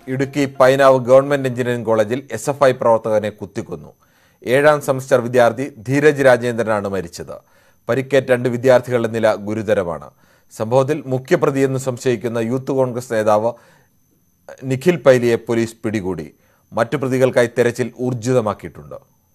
Idukki Painavu government engineering കോളേജിൽ S F I പ്രവർത്തകനെ കുത്തിക്കൊന്നു ഏഴാം സെമസ്റ്റർ വിദ്യാർത്ഥി ധീരജ് രാജേന്ദ്രനാണ് മരിച്ചത് പരിക്കേറ്റ രണ്ട് വിദ്യാർത്ഥികളുടെ നില ഗുരുതരമാണ് സംഭവത്തിൽ മുഖ്യപ്രതിയെന്ന് സംശയിക്കുന്ന യൂത്ത് കോൺഗ്രസ് നേതാവ് നിഖിൽ പൈലിയെ പോലീസ് പിടികൂടി മറ്റു പ്രതികൾക്കായി തെരച്ചിൽ ഊർജിതമാക്കിയിട്ടുണ്ട്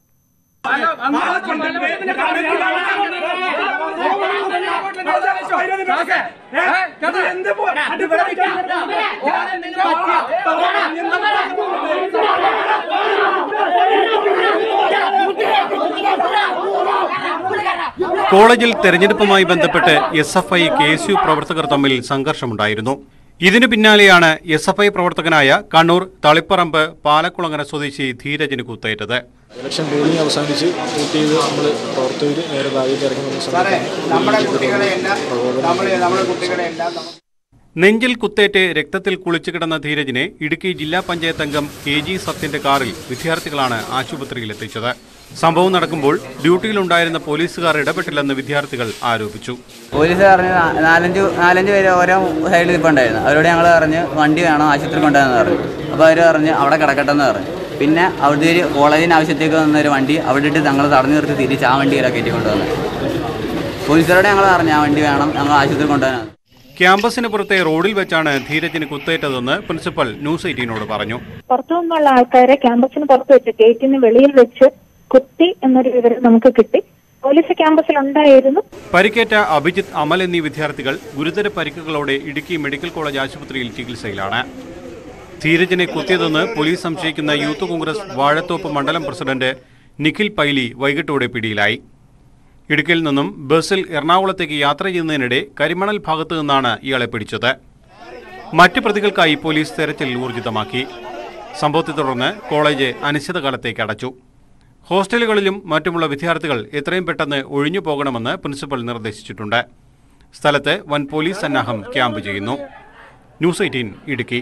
കോളേജിൽ തെരഞ്ഞെടുപ്പുമായി ബന്ധപ്പെട്ട് S F I K S U പ്രവർത്തകർ തമ്മിൽ സംഘർഷമുണ്ടായിരുന്നു ഇതിനു പിന്നാലെയാണ് എസ് എഫ് ഐ പ്രവർത്തകനായ കണ്ണൂർ തളിപ്പറമ്പ് പാലക്കുളങ്ങര സ്വദേശി ധീരജിന് കുത്തേറ്റത് ഇലക്ഷൻ പോളിംഗ് അവസാനിച്ച് വോട്ട് ചെയ്ത് നമ്മൾ പ്രവർത്തകർ നേരെ താഴേക്ക് ഇറങ്ങി വന്ന നമ്മുടെ കുട്ടികളെ എല്ലാം നമ്മൾ നമ്മുടെ കുട്ടികളെ എല്ലാം നമ്മൾ നെഞ്ചിൽ കുത്തേറ്റ് രക്തത്തിൽ കുളിച്ചു കിടന്ന ധീരജിനെ ഇടുക്കി ജില്ലാ പഞ്ചായത്ത് അംഗം കെ ജി സത്യന്റെ കാറിൽ വിദ്യാർത്ഥികളാണ് ആശുപത്രിയിൽ എത്തിച്ചത് സംഭവം നടക്കുമ്പോൾ ഡ്യൂട്ടിയിലുണ്ടായിരുന്ന പോലീസുകാർ ഇടപെട്ടില്ലെന്ന് വിദ്യാർത്ഥികൾ ആരോപിച്ചു പോലീസ് പറഞ്ഞ് നാ- നാലഞ്ച് നാലഞ്ച് പേര് ഓരോ സൈഡിൽ നിൽപ്പുണ്ടായിരുന്നു അവരോട് ഞങ്ങൾ പറഞ്ഞ് വണ്ടി വേണം ആശുപത്രി കൊണ്ടുവന്ന് പറഞ്ഞു അപ്പോൾ അവർ പറഞ്ഞ് അവിടെ കിടക്കട്ടെ എന്ന് പറഞ്ഞു പിന്നെ അവിടുത്തെ ഒരു കോളേജിന് ആവശ്യത്തേക്ക് വന്ന ഒരു വണ്ടി അവിടെ ഇട്ട് ഞങ്ങൾ തടഞ്ഞു നിർത്തി തിരിച്ച് ആ വണ്ടിയിലൊക്കെ കയറ്റി കൊണ്ടുവന്നത് പോലീസുകാരോട് ഞങ്ങൾ പറഞ്ഞു ആ വണ്ടി വേണം ഞങ്ങൾ ആശുപത്രി കൊണ്ടുവരാൻ ക്യാമ്പസിന് പുറത്തെ റോഡിൽ വെച്ചാണ് ധീരജിന് കുത്തേറ്റതെന്ന് പ്രിൻസിപ്പൽ ന്യൂസ് എയ്റ്റീനോട് പറഞ്ഞു പുറത്തു നിന്നുള്ള ആൾക്കാരെ ക്യാമ്പസിന് പുറത്ത് വെച്ച് ഗേറ്റിന് വെളിയിൽ വെച്ച് കുത്തി എന്നൊരു വിവരം നമുക്ക് കിട്ടി പോലീസ് ക്യാമ്പസിൽ ഉണ്ടായിരുന്നു പരിക്കേറ്റ അഭിജിത്ത് അമൽ എന്നീ വിദ്യാർത്ഥികൾ ഗുരുതര പരിക്കുകളോടെ ഇടുക്കി മെഡിക്കൽ കോളേജ് ആശുപത്രിയിൽ ചികിത്സയിലാണ് ധീരജിനെ കുത്തിയതെന്ന് പോലീസ് സംശയിക്കുന്ന യൂത്ത് കോൺഗ്രസ് വാഴത്തോപ്പ് മണ്ഡലം പ്രസിഡന്റ് നിഖിൽ പൈലി വൈകിട്ടോടെ പിടിയിലായി ഇടുക്കിയിൽ നിന്നും ബസ്സിൽ എറണാകുളത്തേക്ക് യാത്ര ചെയ്യുന്നതിനിടെ കരിമണൽ ഭാഗത്തു നിന്നാണ് ഇയാളെ പിടിച്ചത് മറ്റ് പ്രതികൾക്കായി പോലീസ് തെരച്ചിൽ ഊർജിതമാക്കി സംഭവത്തെ തുടർന്ന് കോളേജ് അനിശ്ചിതകാലത്തേക്ക് അടച്ചു ഹോസ്റ്റലുകളിലും മറ്റുമുള്ള വിദ്യാർത്ഥികൾ എത്രയും പെട്ടെന്ന് ഒഴിഞ്ഞു പോകണമെന്ന് പ്രിൻസിപ്പൽ നിർദ്ദേശിച്ചിട്ടുണ്ട് സ്ഥലത്ത് വൻ പോലീസ് സന്നാഹം ക്യാമ്പ് ചെയ്യുന്നു ന്യൂസ് എയ്റ്റീൻ ഇടുക്കി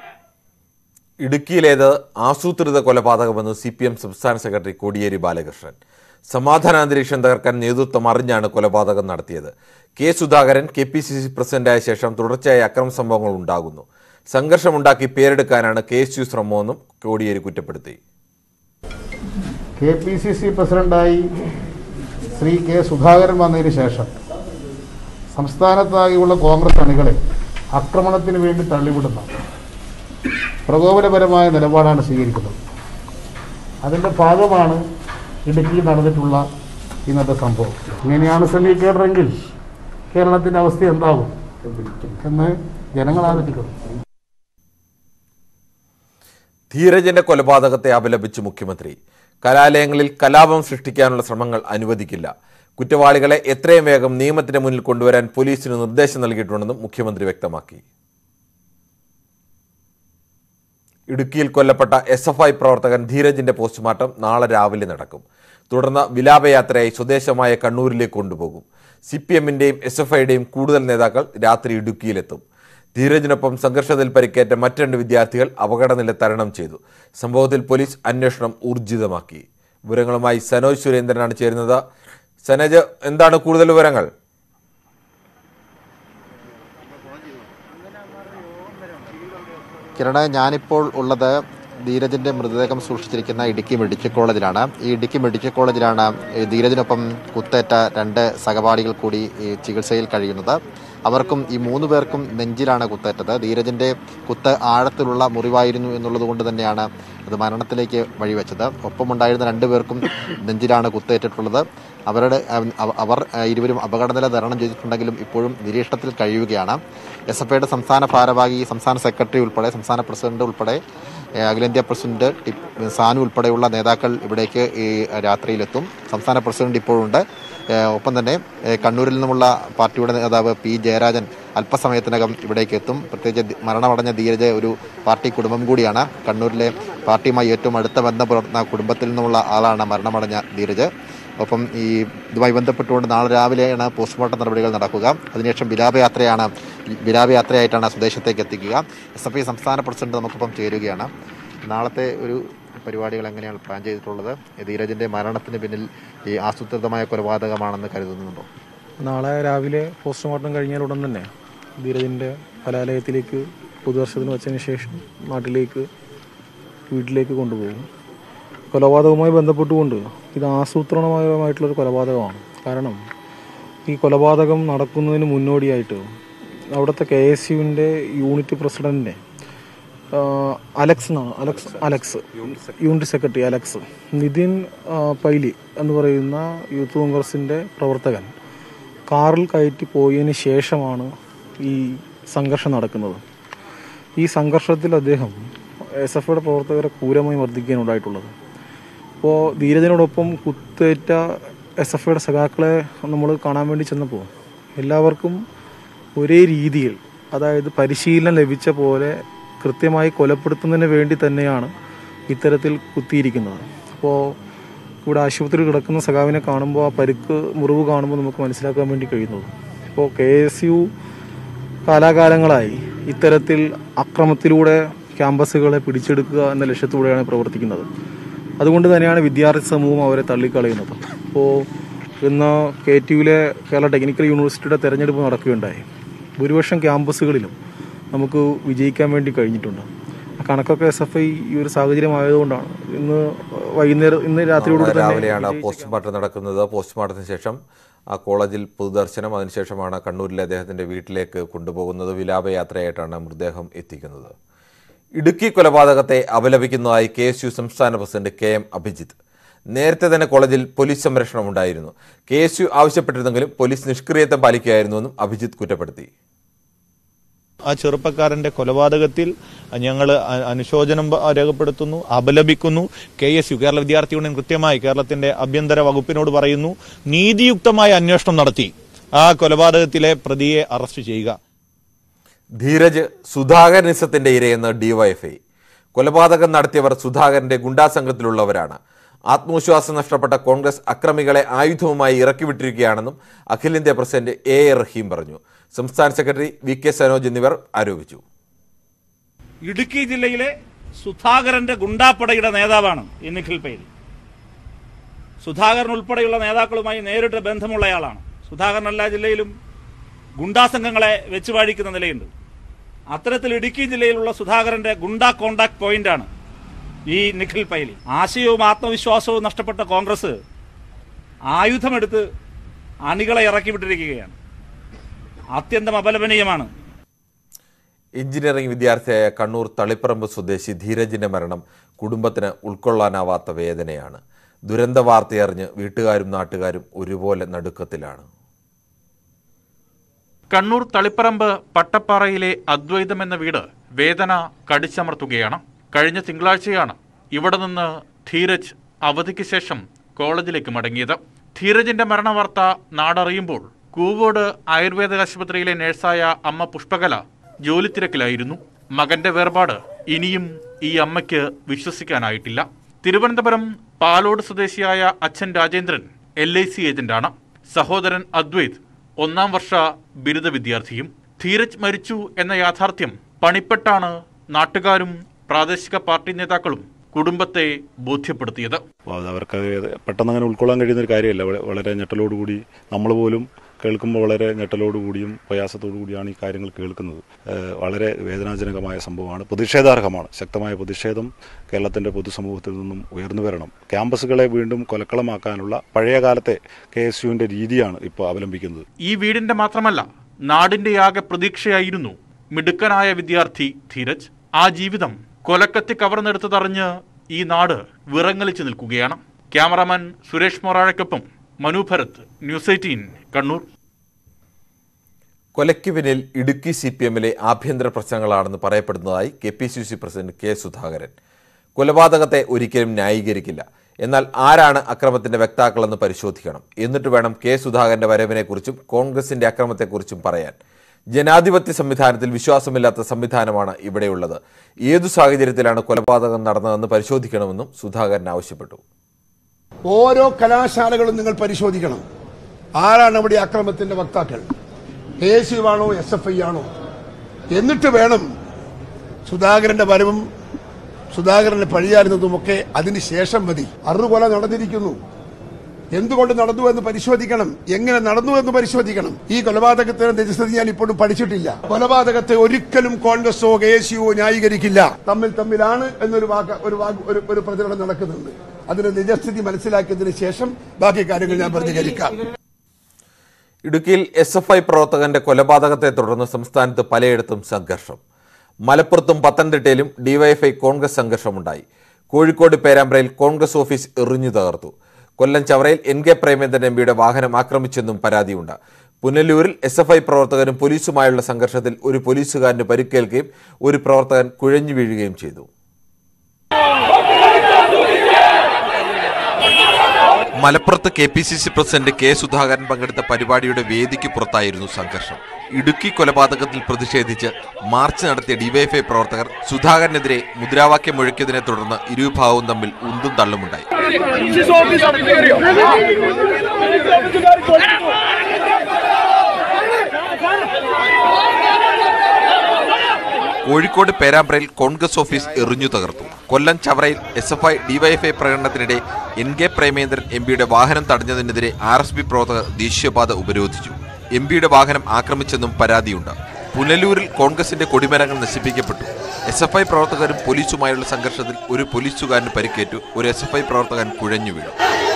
ഇടുക്കിയിലേത് ആസൂത്രിത കൊലപാതകമെന്ന് സി പി എം സംസ്ഥാന സെക്രട്ടറി കോടിയേരി ബാലകൃഷ്ണൻ സമാധാനാന്തരീക്ഷം തകർക്കാൻ നേതൃത്വം അറിഞ്ഞാണ് കൊലപാതകം നടത്തിയത് K Sudhakaran K P C C പ്രസിഡന്റായ ശേഷം തുടർച്ചയായ അക്രമ സംഭവങ്ങൾ ഉണ്ടാകുന്നു സംഘർഷമുണ്ടാക്കി പേരെടുക്കാനാണ് കെ എസ് യു ശ്രമമെന്നും കോടിയേരി കുറ്റപ്പെടുത്തി കെ പി സി സി പ്രസിഡന്റായി ശ്രീ കെ സുധാകരൻ വന്നതിന് ശേഷം സംസ്ഥാനത്താകെയുള്ള കോൺഗ്രസ് അണികളെ ആക്രമണത്തിന് വേണ്ടി തള്ളിവിടുന്ന പ്രകോപനപരമായ നിലപാടാണ് സ്വീകരിക്കുന്നത് അതിൻ്റെ ഭാഗമാണ് ഇടുക്കിയിൽ നടന്നിട്ടുള്ള ഇന്നത്തെ സംഭവം ഇങ്ങനെയാണ് ശ്രമിക്കേണ്ടതെങ്കിൽ കേരളത്തിൻ്റെ അവസ്ഥ എന്താകും എന്ന് ജനങ്ങൾ ആലോചിക്കുന്നു ധീരജന്റെ കൊലപാതകത്തെ അപലപിച്ച് മുഖ്യമന്ത്രി കലാലയങ്ങളിൽ കലാപം സൃഷ്ടിക്കാനുള്ള ശ്രമങ്ങൾ അനുവദിക്കില്ല കുറ്റവാളികളെ എത്രയും വേഗം നിയമത്തിന് മുന്നിൽ കൊണ്ടുവരാൻ പോലീസിന് നിർദ്ദേശം നൽകിയിട്ടുണ്ടെന്നും മുഖ്യമന്ത്രി വ്യക്തമാക്കി ഇടുക്കിയിൽ കൊല്ലപ്പെട്ട എസ് എഫ് ഐ പ്രവർത്തകൻ ധീരജിന്റെ പോസ്റ്റ്മോർട്ടം നാളെ രാവിലെ നടക്കും തുടർന്ന് വിലാപയാത്രയായി സ്വദേശമായ കണ്ണൂരിലേക്ക് കൊണ്ടുപോകും സി പി എമ്മിന്റെയും എസ് എഫ് ഐയുടെയും കൂടുതൽ നേതാക്കൾ രാത്രി ഇടുക്കിയിലെത്തും ധീരജിനൊപ്പം സംഘർഷത്തിൽ പരിക്കേറ്റ മറ്റ് രണ്ട് വിദ്യാർത്ഥികൾ അപകടനില തരണം ചെയ്തു സംഭവത്തിൽ പോലീസ് അന്വേഷണം ഊർജിതമാക്കി വിവരങ്ങളുമായി സനോജ് സുരേന്ദ്രനാണ് ചേരുന്നത് സനോജ് എന്താണ് കൂടുതൽ വിവരങ്ങൾ കിരണ ഞാനിപ്പോൾ ഉള്ളത് ധീരജിന്റെ മൃതദേഹം സൂക്ഷിച്ചിരിക്കുന്ന ഇടുക്കി മെഡിക്കൽ കോളേജിലാണ് ഈ ഇടുക്കി മെഡിക്കൽ കോളേജിലാണ് ഈ ധീരജിനൊപ്പം കുത്തേറ്റ രണ്ട് സഹപാഠികൾ കൂടി ഈ ചികിത്സയിൽ കഴിയുന്നത് അവർക്കും ഈ മൂന്ന് പേർക്കും നെഞ്ചിലാണ് കുത്തേറ്റത് ധീരജിന്റെ കുത്ത് ആഴത്തിലുള്ള മുറിവായിരുന്നു എന്നുള്ളത് കൊണ്ട് തന്നെയാണ് അത് മരണത്തിലേക്ക് വഴിവെച്ചത് ഒപ്പമുണ്ടായിരുന്ന രണ്ടു പേർക്കും നെഞ്ചിലാണ് കുത്തേറ്റിട്ടുള്ളത് അവരുടെ അവ- അവർ ഇരുവരും അപകടനില തരണം ചെയ്തിട്ടുണ്ടെങ്കിലും ഇപ്പോഴും നിരീക്ഷണത്തിൽ കഴിയുകയാണ് എസ് എഫ് ഐയുടെ സംസ്ഥാന ഭാരവാഹി സംസ്ഥാന സെക്രട്ടറി ഉൾപ്പെടെ സംസ്ഥാന പ്രസിഡന്റ് ഉൾപ്പെടെ ഏഹ് അഖിലേന്ത്യാ പ്രസിഡന്റ് ടി- സാനു ഉൾപ്പെടെയുള്ള നേതാക്കൾ ഇവിടേക്ക് ഈ രാത്രിയിലെത്തും സംസ്ഥാന പ്രസിഡന്റ് ഇപ്പോഴുണ്ട് ഏഹ് ഒപ്പം തന്നെ ഏഹ് കണ്ണൂരിൽ നിന്നുമുള്ള പാർട്ടിയുടെ നേതാവ് പി ജയരാജൻ അല്പസമയത്തിനകം ഇവിടേക്ക് എത്തും പ്രത്യേകിച്ച് ദി- മരണമടഞ്ഞ ധീരജ് ഒരു പാർട്ടി കുടുംബം കൂടിയാണ് കണ്ണൂരിലെ പാർട്ടിയുമായി ഏറ്റവും അടുത്ത ബന്ധം പുലർത്തുന്ന കുടുംബത്തിൽ നിന്നുള്ള ആളാണ് മരണമടഞ്ഞ ധീരജ് ഒപ്പം ഈ ഇതുമായി ബന്ധപ്പെട്ടുകൊണ്ട് നാളെ രാവിലെയാണ് പോസ്റ്റ്മോർട്ടം നടപടികൾ നടക്കുക അതിനുശേഷം വിലാപയാത്രയാണ് വിലാപയാത്രയായിട്ടാണ് സ്വദേശത്തേക്ക് എത്തിക്കുക എസ് എഫ് ഐ സംസ്ഥാന പ്രസിഡന്റ് നമുക്കിപ്പം ചേരുകയാണ് നാളത്തെ ഒരു പരിപാടികൾ എങ്ങനെയാണ് പ്ലാൻ ചെയ്തിട്ടുള്ളത് ധീരജിന്റെ മരണത്തിന് പിന്നിൽ ഈ ആസൂത്രിതമായ കൊലപാതകമാണെന്ന് കരുതുന്നുണ്ടോ നാളെ രാവിലെ പോസ്റ്റ്മോർട്ടം കഴിഞ്ഞാൽ ഉടൻ തന്നെ ധീരജിൻ്റെ കലാലയത്തിലേക്ക് പൊതുദർശനത്തിന് വച്ചതിന് ശേഷം നാട്ടിലേക്ക് വീട്ടിലേക്ക് കൊണ്ടുപോകും കൊലപാതകവുമായി ബന്ധപ്പെട്ടുകൊണ്ട് ഇത് ആസൂത്രണപരമായിട്ടുള്ളൊരു കൊലപാതകമാണ് കാരണം ഈ കൊലപാതകം നടക്കുന്നതിന് മുന്നോടിയായിട്ട് അവിടുത്തെ കെ എസ് യുവിൻ്റെ യൂണിറ്റ് പ്രസിഡന്റിനെ അലക്സ് എന്നാണ് Alex Alex unit secretary Alex Nithin ആ, പൈലി എന്ന് പറയുന്ന യൂത്ത് കോൺഗ്രസിൻ്റെ പ്രവർത്തകൻ കാറിൽ കയറ്റി പോയതിന് ശേഷമാണ് ഈ സംഘർഷം നടക്കുന്നത് ഈ സംഘർഷത്തിൽ അദ്ദേഹം എസ് എഫ് ഐയുടെ പ്രവർത്തകരെ ക്രൂരമായി മർദ്ദിക്കാനുണ്ടായിട്ടുള്ളത് ഇപ്പോൾ ധീരജനോടൊപ്പം കുത്തേറ്റ എസ് എഫ് ഐയുടെ സഖാക്കളെ നമ്മൾ കാണാൻ വേണ്ടി ചെന്നപ്പോൾ എല്ലാവർക്കും ഒരേ രീതിയിൽ അതായത് പരിശീലനം ലഭിച്ച പോലെ കൃത്യമായി കൊലപ്പെടുത്തുന്നതിന് വേണ്ടി തന്നെയാണ് ഇത്തരത്തിൽ കുത്തിയിരിക്കുന്നത് അപ്പോൾ ഇവിടെ ആശുപത്രിയിൽ കിടക്കുന്ന സഖാവിനെ കാണുമ്പോൾ ആ പരിക്ക് മുറിവ് കാണുമ്പോൾ നമുക്ക് മനസ്സിലാക്കാൻ വേണ്ടി കഴിയുന്നത് ഇപ്പോൾ കെ എസ് യു കാലാകാലങ്ങളായി ഇത്തരത്തിൽ അക്രമത്തിലൂടെ ക്യാമ്പസുകളെ പിടിച്ചെടുക്കുക എന്ന ലക്ഷ്യത്തോടെയാണ് പ്രവർത്തിക്കുന്നത് അതുകൊണ്ട് തന്നെയാണ് വിദ്യാർത്ഥി സമൂഹം അവരെ തള്ളിക്കളയുന്നത് അപ്പോൾ ഇന്ന് കെ ടി യുവിലെ കേരള ടെക്നിക്കൽ യൂണിവേഴ്സിറ്റിയുടെ തെരഞ്ഞെടുപ്പ് നടക്കുകയുണ്ടായി ഭൂരിപക്ഷം ക്യാമ്പസുകളിലും നമുക്ക് വിജയിക്കാൻ വേണ്ടി കഴിഞ്ഞിട്ടുണ്ട് ആ കണക്കൊക്കെ എസ് എഫ് ഐ ഈ ഒരു സാഹചര്യം ആയതുകൊണ്ടാണ് ഇന്ന് വൈകുന്നേരം ഇന്ന് രാത്രിയോട് നാളെ തന്നെ രാവിലെയാണ് പോസ്റ്റ്മോർട്ടം നടക്കുന്നത് പോസ്റ്റ്മോർട്ടത്തിന് ശേഷം ആ കോളേജിൽ പൊതുദർശനം അതിനുശേഷമാണ് കണ്ണൂരിലെ അദ്ദേഹത്തിന്റെ വീട്ടിലേക്ക് കൊണ്ടുപോകുന്നത് വിലാപയാത്രയായിട്ടാണ് മൃതദേഹം എത്തിക്കുന്നത് ഇടുക്കി കൊലപാതകത്തെ അപലപിക്കുന്നതായി കെ എസ് യു സംസ്ഥാന പ്രസിഡന്റ് കെ എം അഭിജിത്ത് നേരത്തെ തന്നെ കോളേജിൽ പോലീസ് സംരക്ഷണം ഉണ്ടായിരുന്നു കെ എസ് യു ആവശ്യപ്പെട്ടിരുന്നെങ്കിലും പോലീസ് നിഷ്ക്രിയത്വം പാലിക്കുകയായിരുന്നുവെന്നും അഭിജിത്ത് കുറ്റപ്പെടുത്തി ആ ചെറുപ്പക്കാരന്റെ കൊലപാതകത്തിൽ ഞങ്ങൾ അനുശോചനം പ- രേഖപ്പെടുത്തുന്നു അപലപിക്കുന്നു കെ എസ് യു കേരള വിദ്യാർത്ഥി യൂണിയൻ കൃത്യമായി കേരളത്തിന്റെ ആഭ്യന്തര വകുപ്പിനോട് പറയുന്നു നീതിയുക്തമായ അന്വേഷണം നടത്തി ആ കൊലപാതകത്തിലെ പ്രതിയെ അറസ്റ്റ് ചെയ്യുക ധീരജ് സുധാകരനിസത്തിന്റെ ഇരയെന്ന് ഡിവൈഎഫ്ഐ കൊലപാതകം നടത്തിയവർ സുധാകരന്റെ ഗുണ്ടാ സംഘത്തിലുള്ളവരാണ് ആത്മവിശ്വാസം നഷ്ടപ്പെട്ട കോൺഗ്രസ് അക്രമികളെ ആയുധവുമായി ഇറക്കിവിട്ടിരിക്കുകയാണെന്നും അഖിലേന്ത്യാ പ്രസിഡന്റ് എ എ റഹീം പറഞ്ഞു സംസ്ഥാന സെക്രട്ടറി വി കെ സനോജ് എന്നിവർ ആരോപിച്ചു ഇടുക്കി ജില്ലയിലെ സുധാകരന്റെ ഗുണ്ടാപ്പടയുടെ നേതാവാണ് ഈ നിഖിൽ പൈലി സുധാകരൻ ഉൾപ്പെടെയുള്ള നേതാക്കളുമായി നേരിട്ട് ബന്ധമുള്ളയാളാണ് സുധാകരൻ എല്ലാ ജില്ലയിലും ഗുണ്ടാസംഘങ്ങളെ വെച്ച് വാഴിക്കുന്ന നിലയുണ്ട് അത്തരത്തിൽ ഇടുക്കി ജില്ലയിലുള്ള സുധാകരന്റെ ഗുണ്ടാ കോണ്ടാക്ട് പോയിന്റാണ് ഈ നിഖിൽ പൈലി ആശയവും ആത്മവിശ്വാസവും നഷ്ടപ്പെട്ട കോൺഗ്രസ് ആയുധമെടുത്ത് അണികളെ ഇറക്കി വിട്ടിരിക്കുകയാണ് അത്യന്തം അപലപനീയമാണ് എഞ്ചിനീയറിംഗ് വിദ്യാർത്ഥിയായ കണ്ണൂർ തളിപ്പറമ്പ് സ്വദേശി ധീരജിന്റെ മരണം കുടുംബത്തിന് ഉൾക്കൊള്ളാനാവാത്ത വേദനയാണ് ദുരന്ത വാർത്തയറിഞ്ഞ് വീട്ടുകാരും നാട്ടുകാരും ഒരുപോലെ നടുക്കത്തിലാണ് കണ്ണൂർ തളിപ്പറമ്പ് പട്ടപ്പാറയിലെ അദ്വൈതം എന്ന വീട് വേദന കടിച്ചമർത്തുകയാണ് കഴിഞ്ഞ തിങ്കളാഴ്ചയാണ് ഇവിടെ നിന്ന് ധീരജ് അവധിക്ക് ശേഷം കോളേജിലേക്ക് മടങ്ങിയത് ധീരജിന്റെ മരണവാർത്ത നാടറിയുമ്പോൾ കൂവോട് ആയുർവേദ ആശുപത്രിയിലെ നഴ്സായ അമ്മ പുഷ്പകല ജോലി തിരക്കിലായിരുന്നു മകന്റെ വേർപാട് ഇനിയും ഈ അമ്മയ്ക്ക് വിശ്വസിക്കാനായിട്ടില്ല തിരുവനന്തപുരം പാലോട് സ്വദേശിയായ അച്ഛൻ രാജേന്ദ്രൻ എൽ ഐ സി ഏജന്റാണ് സഹോദരൻ അദ്വൈത് ഒന്നാം വർഷ ബിരുദ വിദ്യാർത്ഥിയും ധീരജ് മരിച്ചു എന്ന യാഥാർത്ഥ്യം പണിപ്പെട്ടാണ് നാട്ടുകാരും പ്രാദേശിക പാർട്ടി നേതാക്കളും കുടുംബത്തെ ബോധ്യപ്പെടുത്തിയത് അപ്പോൾ അത് അവർക്ക് അത് പെട്ടെന്ന് അങ്ങനെ ഉൾക്കൊള്ളാൻ കഴിയുന്ന ഒരു കാര്യമല്ല വള- വളരെ ഞെട്ടലോടുകൂടി നമ്മൾ പോലും കേൾക്കുമ്പോൾ വളരെ ഞെട്ടലോടുകൂടിയും പ്രയാസത്തോടു കൂടിയാണ് ഈ കാര്യങ്ങൾ കേൾക്കുന്നത് ഏഹ് വളരെ വേദനാജനകമായ സംഭവമാണ് പ്രതിഷേധാർഹമാണ് ശക്തമായ പ്രതിഷേധം കേരളത്തിൻ്റെ പൊതുസമൂഹത്തിൽ നിന്നും ഉയർന്നു വരണം ക്യാമ്പസുകളെ വീണ്ടും കൊലക്കളമാക്കാനുള്ള പഴയ കാലത്തെ കെ എസ് യുവിൻ്റെ രീതിയാണ് ഇപ്പോൾ അവലംബിക്കുന്നത് ഈ വീടിന്റെ മാത്രമല്ല നാടിന്റെയാകെ പ്രതീക്ഷയായിരുന്നു മിടുക്കനായ വിദ്യാർത്ഥി ധീരജ് ആ ജീവിതം കൊലക്കത്തി കവർന്നെടുത്തതറിഞ്ഞ് ഈ നാട് വിറങ്ങലിച്ചു നിൽക്കുകയാണ് ക്യാമറാമാൻ സുരേഷ് മൊറാഴയ്ക്കൊപ്പം മനു ഭരത് ന്യൂസ് എയ്റ്റീൻ കണ്ണൂർ കൊലയ്ക്ക് പിന്നിൽ ഇടുക്കി സി പി എമ്മിലെ ആഭ്യന്തര പ്രശ്നങ്ങളാണെന്ന് പറയപ്പെടുന്നതായി K P C C president K Sudhakaran കൊലപാതകത്തെ ഒരിക്കലും ന്യായീകരിക്കില്ല എന്നാൽ ആരാണ് അക്രമത്തിന്റെ വ്യക്താക്കളെന്ന് പരിശോധിക്കണം എന്നിട്ട് വേണം കെ സുധാകരന്റെ വരവിനെക്കുറിച്ചും കോൺഗ്രസിന്റെ അക്രമത്തെക്കുറിച്ചും പറയാൻ ജനാധിപത്യ സംവിധാനത്തിൽ വിശ്വാസമില്ലാത്ത സംവിധാനമാണ് ഇവിടെയുള്ളത് ഏതു സാഹചര്യത്തിലാണ് കൊലപാതകം നടന്നതെന്ന് പരിശോധിക്കണമെന്നും സുധാകരൻ ആവശ്യപ്പെട്ടു ഓരോ കലാശാലകളും നിങ്ങൾ പരിശോധിക്കണം ആരാണ് ഇവിടെ ഈ അക്രമത്തിന്റെ വക്താക്കൾ കെ എസ് യു ആണോ എസ് എഫ് ഐ ആണോ എന്നിട്ട് വേണം സുധാകരന്റെ വരവും സുധാകരനെ പഴിയാറുന്നതും ഒക്കെ അതിന് ശേഷം മതി അറുകൊല നടന്നിരിക്കുന്നു എന്തുകൊണ്ട് നടന്നു എന്ന് പരിശോധിക്കണം എങ്ങനെ നടന്നു എന്ന് പരിശോധിക്കണം ഈ കൊലപാതകത്തിന് നിജസ്ഥിതി ഞാൻ ഇപ്പോഴും പഠിച്ചിട്ടില്ല കൊലപാതകത്തെ ഒരിക്കലും കോൺഗ്രസോ കെ എസ് യുവോ ന്യായീകരിക്കില്ല തമ്മിൽ തമ്മിലാണ് എന്നൊരു വാക്ക് ഒരു വാക്ക് ഒരു ഒരു പ്രചരണം നടക്കുന്നുണ്ട് അതിന്റെ നിജസ്ഥിതി മനസ്സിലാക്കിയതിനു ശേഷം ബാക്കി കാര്യങ്ങൾ ഞാൻ പ്രതികരിക്കാം ഇടുക്കിയിൽ എസ് എഫ് ഐ പ്രവർത്തകന്റെ കൊലപാതകത്തെ തുടർന്ന് സംസ്ഥാനത്ത് പലയിടത്തും സംഘർഷം മലപ്പുറത്തും പത്തനംതിട്ടയിലും ഡിവൈഎഫ്ഐ കോൺഗ്രസ് സംഘർഷമുണ്ടായി കോഴിക്കോട് പേരാമ്പ്രയിൽ കോൺഗ്രസ് ഓഫീസ് എറിഞ്ഞു തകർത്തു കൊല്ലം ചവറയിൽ എൻ കെ പ്രേമേന്ദ്രൻ എംപിയുടെ വാഹനം ആക്രമിച്ചെന്നും പരാതിയുണ്ട് പുനലൂരിൽ എസ് എഫ് ഐ പ്രവർത്തകരും പോലീസുമായുള്ള സംഘർഷത്തിൽ ഒരു പോലീസുകാരന് പരിക്കേൽക്കുകയും ഒരു പ്രവർത്തകൻ കുഴഞ്ഞു വീഴുകയും ചെയ്തു മലപ്പുറത്ത് K P C C president K Sudhakaran പങ്കെടുത്ത പരിപാടിയുടെ വേദിക്ക് പുറത്തായിരുന്നു സംഘർഷം ഇടുക്കി കൊലപാതകത്തിൽ പ്രതിഷേധിച്ച് മാർച്ച് നടത്തിയ ഡിവൈഎഫ്ഐ പ്രവർത്തകർ സുധാകരനെതിരെ മുദ്രാവാക്യം മുഴക്കിയതിനെ തുടർന്ന് ഇരുവിഭാഗവും തമ്മിൽ ഉന്തും തള്ളുമുണ്ടായി കോഴിക്കോട് പേരാമ്പ്രയിൽ കോൺഗ്രസ് ഓഫീസ് എറിഞ്ഞു തകർത്തു കൊല്ലം ചവറയിൽ എസ് എഫ് ഐ ഡിവൈഎഫ്ഐ പ്രകടനത്തിനിടെ എൻ കെ പ്രേമേന്ദ്രൻ എം പിയുടെ വാഹനം തടഞ്ഞതിനെതിരെ ആർ എസ് പി പ്രവർത്തകർ ദേശീയപാത ഉപരോധിച്ചു എം പിയുടെ വാഹനം ആക്രമിച്ചെന്നും പരാതിയുണ്ട് പുനലൂരിൽ കോൺഗ്രസിന്റെ കൊടിമരങ്ങൾ നശിപ്പിക്കപ്പെട്ടു എസ് എഫ് ഐ പ്രവർത്തകരും പോലീസുമായുള്ള സംഘർഷത്തിൽ ഒരു പോലീസുകാരന് പരിക്കേറ്റു ഒരു എസ് എഫ് ഐ പ്രവർത്തകൻ കുഴഞ്ഞു വീണു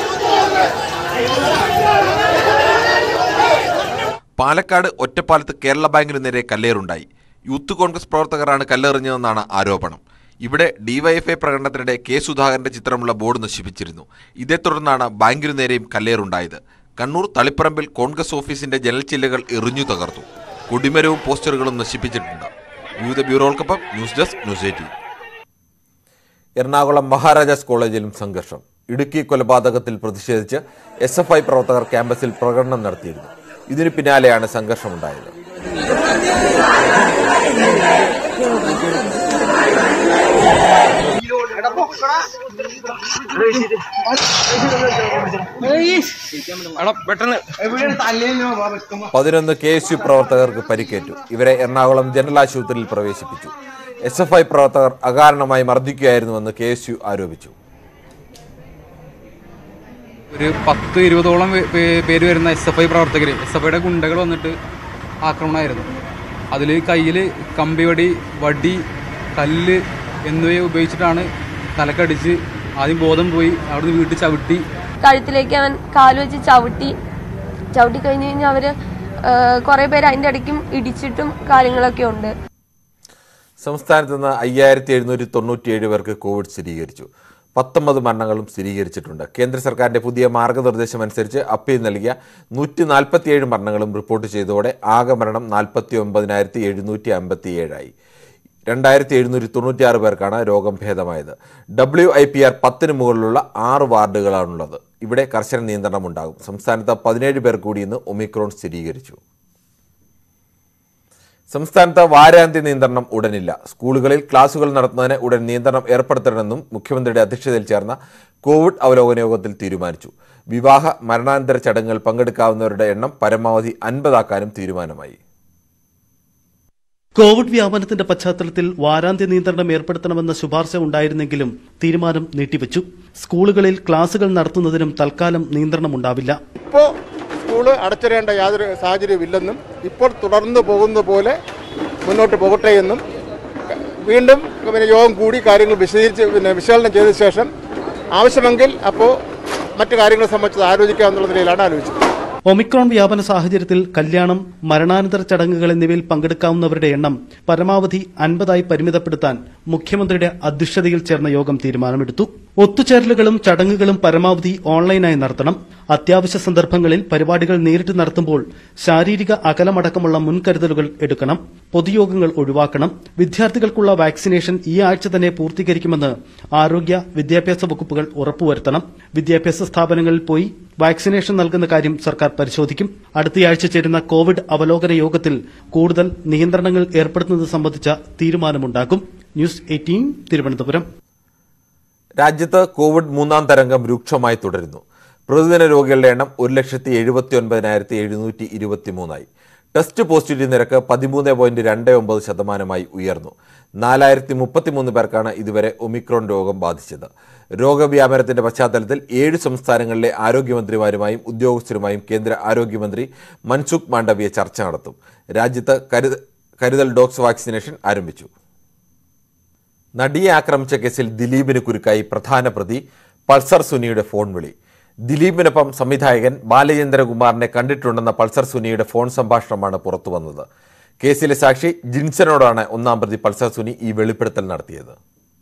പാലക്കാട് ഒറ്റപ്പാലത്ത് കേരള ബാങ്കിന് നേരെ കല്ലേറുണ്ടായി യൂത്ത് കോൺഗ്രസ് പ്രവർത്തകരാണ് കല്ലെറിഞ്ഞതെന്നാണ് ആരോപണം ഇവിടെ ഡിവൈഎഫ്ഐ പ്രകടനത്തിനിടെ കെ സുധാകരന്റെ ചിത്രമുള്ള ബോർഡ് നശിപ്പിച്ചിരുന്നു ഇതേ തുടർന്നാണ് ബാങ്കിനു നേരെയും കല്ലേറുണ്ടായത് കണ്ണൂർ തളിപ്പറമ്പിൽ കോൺഗ്രസ് ഓഫീസിന്റെ ജനൽ ചില്ലുകൾ എറിഞ്ഞു തകർത്തു കൊടിമരവും പോസ്റ്ററുകളും നശിപ്പിച്ചിട്ടുണ്ട് വിവിധ ബ്യൂറോകൾക്കൊപ്പം news desk News Eighteen Ernakulam Maharajas കോളേജിലും സംഘർഷം ഇടുക്കി കൊലപാതകത്തിൽ പ്രതിഷേധിച്ച് എസ് എഫ് ഐ പ്രവർത്തകർ ക്യാമ്പസിൽ പ്രകടനം നടത്തിയിരുന്നു ഇതിനു പിന്നാലെയാണ് സംഘർഷമുണ്ടായത് പതിനൊന്ന് കെ എസ് യു പ്രവർത്തകർക്ക് പരിക്കേറ്റു ഇവരെ എറണാകുളം ജനറൽ ആശുപത്രിയിൽ പ്രവേശിപ്പിച്ചു എസ് എഫ് ഐ പ്രവർത്തകർ അകാരണമായി മർദ്ദിക്കുകയായിരുന്നുവെന്ന് കെ എസ് യു ആരോപിച്ചു ഒരു പത്ത് ഇരുപതോളം പേ- പേ- പേര് വരുന്ന എസ് എഫ് ഐ പ്രവർത്തകർ എസ് എഫ് ഐയുടെ ഗുണ്ടകൾ വന്നിട്ട് ആക്രമണമായിരുന്നു അതിൽ കയ്യിൽ കമ്പിവടി വടി കല്ല് എന്നിവയെ ഉപയോഗിച്ചിട്ടാണ് തലക്കടിച്ച് ആദ്യം ബോധം പോയി അവിടുന്ന് വീട്ടിൽ ചവിട്ടി കഴുത്തിലേക്ക് അവൻ കാല് വെച്ച് ചവിട്ടി ചവിട്ടി കഴിഞ്ഞ് കഴിഞ്ഞാൽ അവര് കുറെ പേര് അതിന്റെ ഇടയ്ക്കും ഇടിച്ചിട്ടും കാര്യങ്ങളൊക്കെ ഉണ്ട് സംസ്ഥാനത്ത് നിന്ന് അയ്യായിരത്തി എഴുന്നൂറ്റി തൊണ്ണൂറ്റിയേഴ് പേർക്ക് കോവിഡ് സ്ഥിരീകരിച്ചു പത്തൊമ്പത് മരണങ്ങളും സ്ഥിരീകരിച്ചിട്ടുണ്ട് കേന്ദ്ര സർക്കാരിന്റെ പുതിയ മാർഗനിർദ്ദേശം അനുസരിച്ച് അപ്പീൽ നൽകിയ നൂറ്റി നാൽപ്പത്തിയേഴ് മരണങ്ങളും റിപ്പോർട്ട് ചെയ്തതോടെ ആകെ മരണം നാൽപ്പത്തി ഒമ്പതിനായിരത്തി എഴുന്നൂറ്റി അമ്പത്തി ഏഴായി രണ്ടായിരത്തി എഴുന്നൂറ്റി തൊണ്ണൂറ്റിയാറ് പേർക്കാണ് രോഗം ഭേദമായത് ഡബ്ല്യു ഐ പി ആർ പത്തിന് മുകളിലുള്ള ആറ് വാർഡുകളാണുള്ളത് ഇവിടെ കർശന നിയന്ത്രണം ഉണ്ടാകും സംസ്ഥാനത്ത് പതിനേഴ് പേർ കൂടി ഇന്ന് ഒമിക്രോൺ സ്ഥിരീകരിച്ചു സംസ്ഥാനത്ത് വാരാന്ത്യ നിയന്ത്രണം ഉടനില്ല സ്കൂളുകളിൽ ക്ലാസുകൾ നടത്തുന്നതിന് ഉടൻ നിയന്ത്രണം ഏർപ്പെടുത്തണമെന്നും മുഖ്യമന്ത്രിയുടെ അധ്യക്ഷതയിൽ ചേർന്ന കോവിഡ് അവലോകന യോഗത്തിൽ തീരുമാനിച്ചു വിവാഹ മരണാനന്തര ചടങ്ങുകൾ പങ്കെടുക്കാവുന്നവരുടെ എണ്ണം പരമാവധി അൻപതാക്കാനും തീരുമാനമായി കോവിഡ് വ്യാപനത്തിന്റെ പശ്ചാത്തലത്തിൽ വാരാന്ത്യ നിയന്ത്രണം ഏർപ്പെടുത്തണമെന്ന ശുപാർശ ഉണ്ടായിരുന്നെങ്കിലും തീരുമാനം നീട്ടിവെച്ചു സ്കൂളുകളിൽ ക്ലാസുകൾ നടത്തുന്നതിനും തൽക്കാലം നിയന്ത്രണമുണ്ടാവില്ല ഇപ്പോൾ സ്കൂള് അടച്ചിടേണ്ട യാതൊരു സാഹചര്യമില്ലെന്നും ഇപ്പോൾ തുടർന്ന് പോകുന്ന പോലെ മുന്നോട്ട് പോകട്ടെ എന്നും വീണ്ടും പിന്നെ യോഗം കൂടി കാര്യങ്ങൾ വിശദീകരിച്ച് പിന്നെ വിശകലനം ചെയ്ത ശേഷം ആവശ്യമെങ്കിൽ അപ്പോൾ മറ്റു കാര്യങ്ങളെ സംബന്ധിച്ച് ആലോചിക്കാമെന്നുള്ള നിലയിലാണ് ആലോചിച്ചത് ഒമിക്രോൺ വ്യാപന സാഹചര്യത്തിൽ കല്യാണം മരണാനന്തര ചടങ്ങുകൾ എന്നിവയിൽ പങ്കെടുക്കാവുന്നവരുടെ എണ്ണം പരമാവധി അൻപതായി പരിമിതപ്പെടുത്താൻ മുഖ്യമന്ത്രിയുടെ അധ്യക്ഷതയിൽ ചേർന്ന യോഗം തീരുമാനമെടുത്തു ഒത്തുചേരലുകളും ചടങ്ങുകളും പരമാവധി ഓൺലൈനായി നടത്തണം അത്യാവശ്യ സന്ദർഭങ്ങളിൽ പരിപാടികൾ നേരിട്ട് നടത്തുമ്പോൾ ശാരീരിക അകലമടക്കമുള്ള മുൻകരുതലുകൾ എടുക്കണം പൊതുയോഗങ്ങൾ ഒഴിവാക്കണം വിദ്യാർത്ഥികൾക്കുള്ള വാക്സിനേഷൻ ഈ ആഴ്ച തന്നെ പൂർത്തീകരിക്കുമെന്ന് ആരോഗ്യ വിദ്യാഭ്യാസ വകുപ്പുകൾ ഉറപ്പുവരുത്തണം വിദ്യാഭ്യാസ സ്ഥാപനങ്ങളിൽ പോയി വാക്സിനേഷൻ നൽകുന്ന കാര്യം സർക്കാർ പരിശോധിക്കും അടുത്തയാഴ്ച ചേരുന്ന കോവിഡ് അവലോകന യോഗത്തിൽ കൂടുതൽ നിയന്ത്രണങ്ങൾ ഏർപ്പെടുത്തുന്നത് സംബന്ധിച്ച തീരുമാനമുണ്ടാകും ന്യൂസ് എയ്റ്റീൻ തിരുവനന്തപുരം രാജ്യത്ത് കോവിഡ് മൂന്നാം തരംഗം രൂക്ഷമായി തുടരുന്നു പ്രതിദിന രോഗികളുടെ എണ്ണം ഒരു ലക്ഷത്തി എഴുപത്തി ഒൻപതിനായിരത്തി എഴുന്നൂറ്റി ഇരുപത്തി മൂന്നായി ടെസ്റ്റ് പോസിറ്റിവിറ്റി നിരക്ക് പതിമൂന്ന് പോയിന്റ് രണ്ട് ഒമ്പത് ശതമാനമായി ഉയർന്നു നാലായിരത്തി മുപ്പത്തിമൂന്ന് പേർക്കാണ് ഇതുവരെ ഒമിക്രോൺ രോഗം ബാധിച്ചത് രോഗവ്യാപനത്തിന്റെ പശ്ചാത്തലത്തിൽ ഏഴ് സംസ്ഥാനങ്ങളിലെ ആരോഗ്യമന്ത്രിമാരുമായും ഉദ്യോഗസ്ഥരുമായും കേന്ദ്ര ആരോഗ്യമന്ത്രി മൻസുഖ് മാണ്ഡവ്യ ചർച്ച നടത്തും രാജ്യത്ത് കരുത കരുതൽ ഡോക്സ് വാക്സിനേഷൻ ആരംഭിച്ചു നടിയെ ആക്രമിച്ച കേസിൽ ദിലീപിന് കുരുക്കായി പ്രധാന പ്രതി പൾസർ സുനിയുടെ ഫോൺ വിളി ദിലീപിനൊപ്പം സംവിധായകൻ ബാലചന്ദ്രകുമാറിനെ കണ്ടിട്ടുണ്ടെന്ന പൾസർ സുനിയുടെ ഫോൺ സംഭാഷണമാണ് പുറത്തുവന്നത് കേസിലെ സാക്ഷി ജിൻസനോടാണ് ഒന്നാം പ്രതി പൾസർ സുനി ഈ വെളിപ്പെടുത്തൽ നടത്തിയത്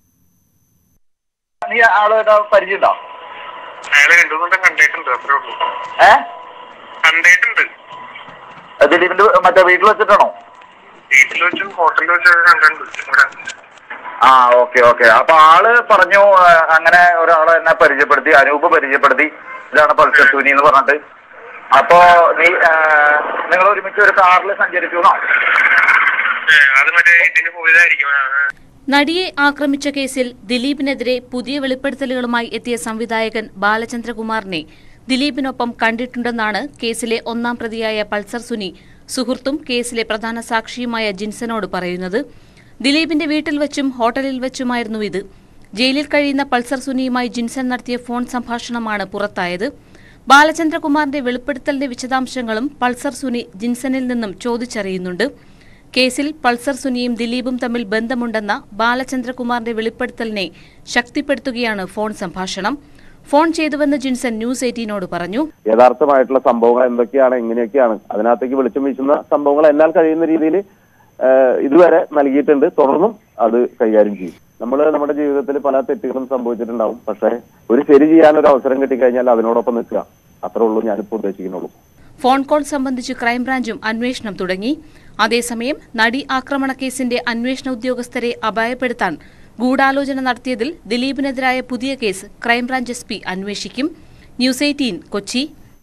നീ ആളുമായിട്ട് പരിചയമുണ്ടോ അയാളെ രണ്ടു മൂന്നും കണ്ടിട്ടുണ്ട് അത്രേ ഉള്ളൂ ഏ കണ്ടിട്ടുണ്ട് ദിലീപിന്റെ മറ്റേ വീട്ടിൽ വെച്ചിട്ടാണോ വീട്ടിൽ വെച്ചും ഹോട്ടലിൽ വെച്ചൊക്കെ കണ്ടിട്ടുണ്ട് ഇവിടെ ആ ഓക്കെ ഓക്കെ അപ്പൊ ആള് പറഞ്ഞു ആ, അങ്ങനെ ഒരാളെ എന്നെ പരിചയപ്പെടുത്തി അനൂപ് പരിചയപ്പെടുത്തി ഇതാണ് പൾസർ സുനി എന്ന് പറഞ്ഞിട്ട് അപ്പോ നീ നിങ്ങൾ ഒരുമിച്ച് ഒരു കാറിൽ സഞ്ചരിച്ചു എന്നോ ഏ, അത് മറ്റേ ഇതിന് പോയതായിരിക്കും ആ, ആ. നടിയെ ആക്രമിച്ച കേസിൽ ദിലീപിനെതിരെ പുതിയ വെളിപ്പെടുത്തലുകളുമായി എത്തിയ സംവിധായകൻ ബാലചന്ദ്രകുമാറിനെ ദിലീപിനൊപ്പം കണ്ടിട്ടുണ്ടെന്നാണ് കേസിലെ ഒന്നാം പ്രതിയായ പൾസർ സുനി സുഹൃത്തും കേസിലെ പ്രധാന സാക്ഷിയുമായ ജിൻസനോട് പറയുന്നത് ദിലീപിന്റെ വീട്ടിൽ വെച്ചും ഹോട്ടലിൽ വെച്ചുമായിരുന്നു ഇത് ജയിലിൽ കഴിയുന്ന പൾസർ സുനിയുമായി ജിൻസൺ നടത്തിയ ഫോൺ സംഭാഷണമാണ് പുറത്തായത് ബാലചന്ദ്രകുമാറിന്റെ വെളിപ്പെടുത്തലിന്റെ വിശദാംശങ്ങളും പൾസർ സുനി ജിൻസണിൽ നിന്നും ചോദിച്ചറിയുന്നുണ്ട് കേസിൽ പൾസർ സുനിയും ദിലീപും തമ്മിൽ ബന്ധമുണ്ടെന്ന ബാലചന്ദ്രകുമാറിന്റെ വെളിപ്പെടുത്തലിനെ ശക്തിപ്പെടുത്തുകയാണ് ഫോൺ സംഭാഷണം ഫോൺ ചെയ്തുവെന്ന് ജിൻസൺ ന്യൂസ് എയ്റ്റീനോട് പറഞ്ഞു യഥാർത്ഥമായിട്ടുള്ള സംഭവങ്ങൾ എന്തൊക്കെയാണ് എങ്ങനെയൊക്കെയാണ് അതിനകത്തേക്ക് വെളിച്ചം വീശുന്ന സംഭവങ്ങൾ എന്നാൽ കഴിയുന്ന രീതിയിൽ ഇതുവരെ നൽകിയിട്ടുണ്ട് തുടർന്നും അത് കൈകാര്യം ചെയ്യും നമ്മൾ നമ്മുടെ ജീവിതത്തിൽ പല തെറ്റുകളും സംഭവിച്ചിട്ടുണ്ടാവും പക്ഷേ ഒരു ശരി ചെയ്യാൻ ഒരു അവസരം കിട്ടിക്കഴിഞ്ഞാൽ അതിനോടൊപ്പം നിൽക്കുക അത്രേ ഉള്ളൂ ഞാനിപ്പോൾ ഉദ്ദേശിക്കുന്നുള്ളൂ ഫോൺ കോൾ സംബന്ധിച്ച് ക്രൈംബ്രാഞ്ചും അന്വേഷണം തുടങ്ങി അതേസമയം നടി ആക്രമണ കേസിന്റെ അന്വേഷണ ഉദ്യോഗസ്ഥരെ അപായപ്പെടുത്താൻ ഗൂഢാലോചന നടത്തിയതിൽ ദിലീപിനെതിരായ പുതിയ കേസ് ക്രൈംബ്രാഞ്ച് എസ് പി അന്വേഷിക്കും ന്യൂസ് എയ്റ്റീൻ കൊച്ചി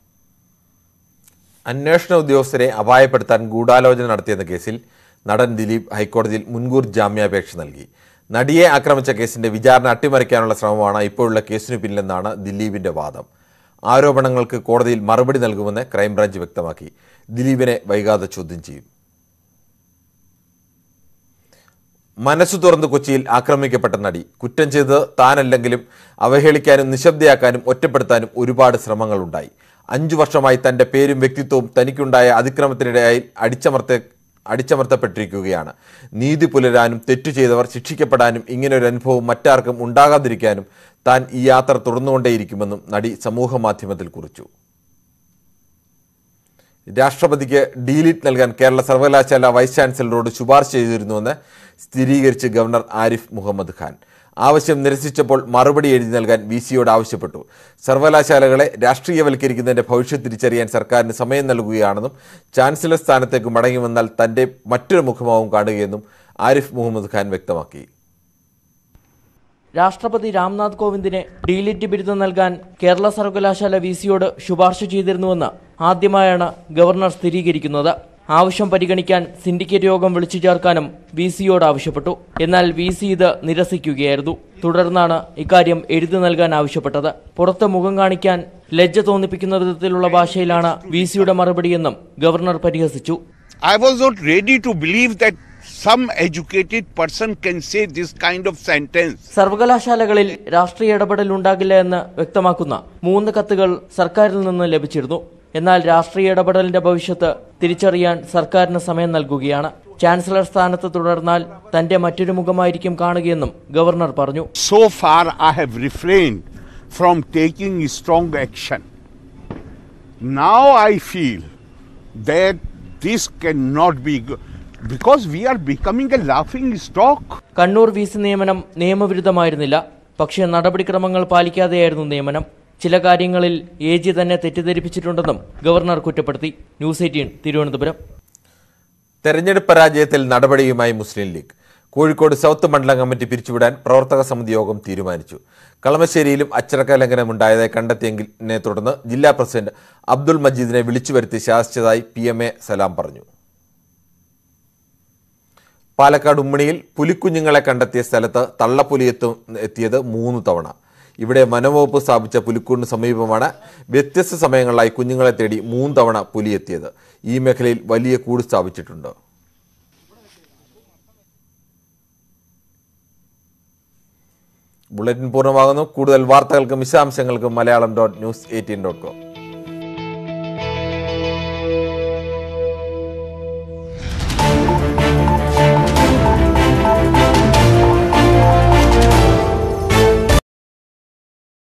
അന്വേഷണ ഉദ്യോഗസ്ഥരെ അപായപ്പെടുത്താൻ ഗൂഢാലോചന നടത്തിയെന്ന കേസിൽ നടൻ ദിലീപ് ഹൈക്കോടതിയിൽ മുൻകൂർ ജാമ്യാപേക്ഷ നൽകി നടിയെ ആക്രമിച്ച കേസിന്റെ വിചാരണ അട്ടിമറിക്കാനുള്ള ശ്രമമാണ് ഇപ്പോഴുള്ള കേസിനു പിന്നിലെന്നാണ് ദിലീപിന്റെ വാദം ആരോപണങ്ങൾക്ക് കോടതിയിൽ മറുപടി നൽകുമെന്ന് ക്രൈംബ്രാഞ്ച് വ്യക്തമാക്കി ദിലീപിനെ വൈകാതെ ചോദ്യം ചെയ്യും മനസ്സു തുറന്ന് കൊച്ചിയിൽ ആക്രമിക്കപ്പെട്ട നടി കുറ്റം ചെയ്തത് താനല്ലെങ്കിലും അവഹേളിക്കാനും നിശബ്ദയാക്കാനും ഒറ്റപ്പെടുത്താനും ഒരുപാട് ശ്രമങ്ങളുണ്ടായി അഞ്ചു വർഷമായി തന്റെ പേരും വ്യക്തിത്വവും തനിക്കുണ്ടായ അതിക്രമത്തിനിടയായി അടിച്ചമർത്ത അടിച്ചമർത്തപ്പെട്ടിരിക്കുകയാണ് നീതി പുലരാനും തെറ്റു ചെയ്തവർ ശിക്ഷിക്കപ്പെടാനും ഇങ്ങനൊരു അനുഭവം മറ്റാർക്കും ഉണ്ടാകാതിരിക്കാനും താൻ ഈ യാത്ര തുടർന്നുകൊണ്ടേയിരിക്കുമെന്നും നടി സമൂഹ മാധ്യമത്തിൽ കുറിച്ചു രാഷ്ട്രപതിക്ക് ഡീലിറ്റ് നൽകാൻ കേരള സർവകലാശാല വൈസ് ചാൻസലറോട് ശുപാർശ ചെയ്തിരുന്നുവെന്ന് സ്ഥിരീകരിച്ച് ഗവർണർ ആരിഫ് മുഹമ്മദ് ഖാൻ ആവശ്യം നിരസിച്ചപ്പോൾ മറുപടി എഴുതി നൽകാൻ വി സിയോട് ആവശ്യപ്പെട്ടു സർവകലാശാലകളെ രാഷ്ട്രീയവൽക്കരിക്കുന്നതിന്റെ ഭവിഷ്യത്ത് തിരിച്ചറിയാൻ സർക്കാരിന് സമയം നൽകുകയാണെന്നും ചാൻസലർ സ്ഥാനത്തേക്ക് മടങ്ങി വന്നാൽ തന്റെ മറ്റൊരു മുഖമാവും കാണുകയെന്നും ആരിഫ് മുഹമ്മദ് ഖാൻ വ്യക്തമാക്കി രാഷ്ട്രപതി രാംനാഥ് കോവിന്ദിന് ഡീലിറ്റ് ബിരുദം നൽകാൻ കേരള സർവകലാശാല വി സിയോട് ശുപാർശ ചെയ്തിരുന്നുവെന്ന് ആദ്യമായാണ് ഗവർണർ സ്ഥിരീകരിക്കുന്നത് ആവശ്യം പരിഗണിക്കാൻ സിൻഡിക്കേറ്റ് യോഗം വിളിച്ചു ചേർക്കാനും വി സിയോട് ആവശ്യപ്പെട്ടു എന്നാൽ വി സി ഇത് നിരസിക്കുകയായിരുന്നു തുടർന്നാണ് ഇക്കാര്യം എഴുതി നൽകാൻ ആവശ്യപ്പെട്ടത് പുറത്ത് മുഖം കാണിക്കാൻ ലജ്ജ തോന്നിപ്പിക്കുന്ന വിധത്തിലുള്ള ഭാഷയിലാണ് വി സിയുടെ മറുപടിയെന്നും ഗവർണർ പരിഹസിച്ചു I was not ready to believe that some educated person can say this kind of sentence. സർവകലാശാലകളിൽ രാഷ്ട്രീയ ഇടപെടൽ ഉണ്ടാകില്ല എന്ന് വ്യക്തമാക്കുന്ന മൂന്ന് കത്തുകൾ സർക്കാരിൽ നിന്ന് ലഭിച്ചിരുന്നു എന്നാൽ രാഷ്ട്രീയ ഇടപെടലിന്റെ ഭവിഷ്യത്ത് തിരിച്ചറിയാൻ സർക്കാരിന് സമയം നൽകുകയാണ് ചാൻസലർ സ്ഥാനത്ത് തുടർന്നാൽ തന്റെ മറ്റൊരു മുഖമായിരിക്കും കാണുകയെന്നും ഗവർണർ പറഞ്ഞു So far, I have refrained from taking strong action. Now I feel that this cannot be go- because we are becoming a laughing stock. Kannur V C നിയമനം നിയമവിരുദ്ധമായിരുന്നില്ല പക്ഷേ നടപടിക്രമങ്ങൾ പാലിക്കാതെയായിരുന്നു നിയമനം ചില കാര്യങ്ങളിൽ എ ജി തന്നെ തെറ്റിദ്ധരിപ്പിച്ചിട്ടുണ്ടെന്നും ഗവർണർ കുറ്റപ്പെടുത്തി ന്യൂസ് എയ്റ്റീൻ തിരുവനന്തപുരം തെരഞ്ഞെടുപ്പ് പരാജയത്തിൽ നടപടിയുമായി മുസ്ലിം ലീഗ് കോഴിക്കോട് സൗത്ത് മണ്ഡലം കമ്മിറ്റി പിരിച്ചുവിടാൻ പ്രവർത്തക സമിതി യോഗം തീരുമാനിച്ചു കളമശ്ശേരിയിലും അച്ചടക്ക ലംഘനമുണ്ടായതായി കണ്ടെത്തിയതിനെ തുടർന്ന് ജില്ലാ പ്രസിഡന്റ് അബ്ദുൾ മജീദിനെ വിളിച്ചു വരുത്തി ശാസിച്ചതായി പി എം എ സലാം പറഞ്ഞു പാലക്കാട് ഉമ്മണിയിൽ പുലിക്കുഞ്ഞുങ്ങളെ കണ്ടെത്തിയ സ്ഥലത്ത് തള്ളപ്പുലി എത്തു എത്തിയത് മൂന്ന് തവണ ഇവിടെ വനംവകുപ്പ് സ്ഥാപിച്ച പുലിക്കൂടിന് സമീപമാണ് വ്യത്യസ്ത സമയങ്ങളിലായി കുഞ്ഞുങ്ങളെ തേടി മൂന്ന് തവണ പുലി എത്തിയത് ഈ മേഖലയിൽ വലിയ കൂട് സ്ഥാപിച്ചിട്ടുണ്ട് ബുള്ളറ്റിൻ പൂർണ്ണമാകുന്നു കൂടുതൽ വാർത്തകൾക്കും വിശദാംശങ്ങൾക്കും Malayalam dot News Eighteen dot com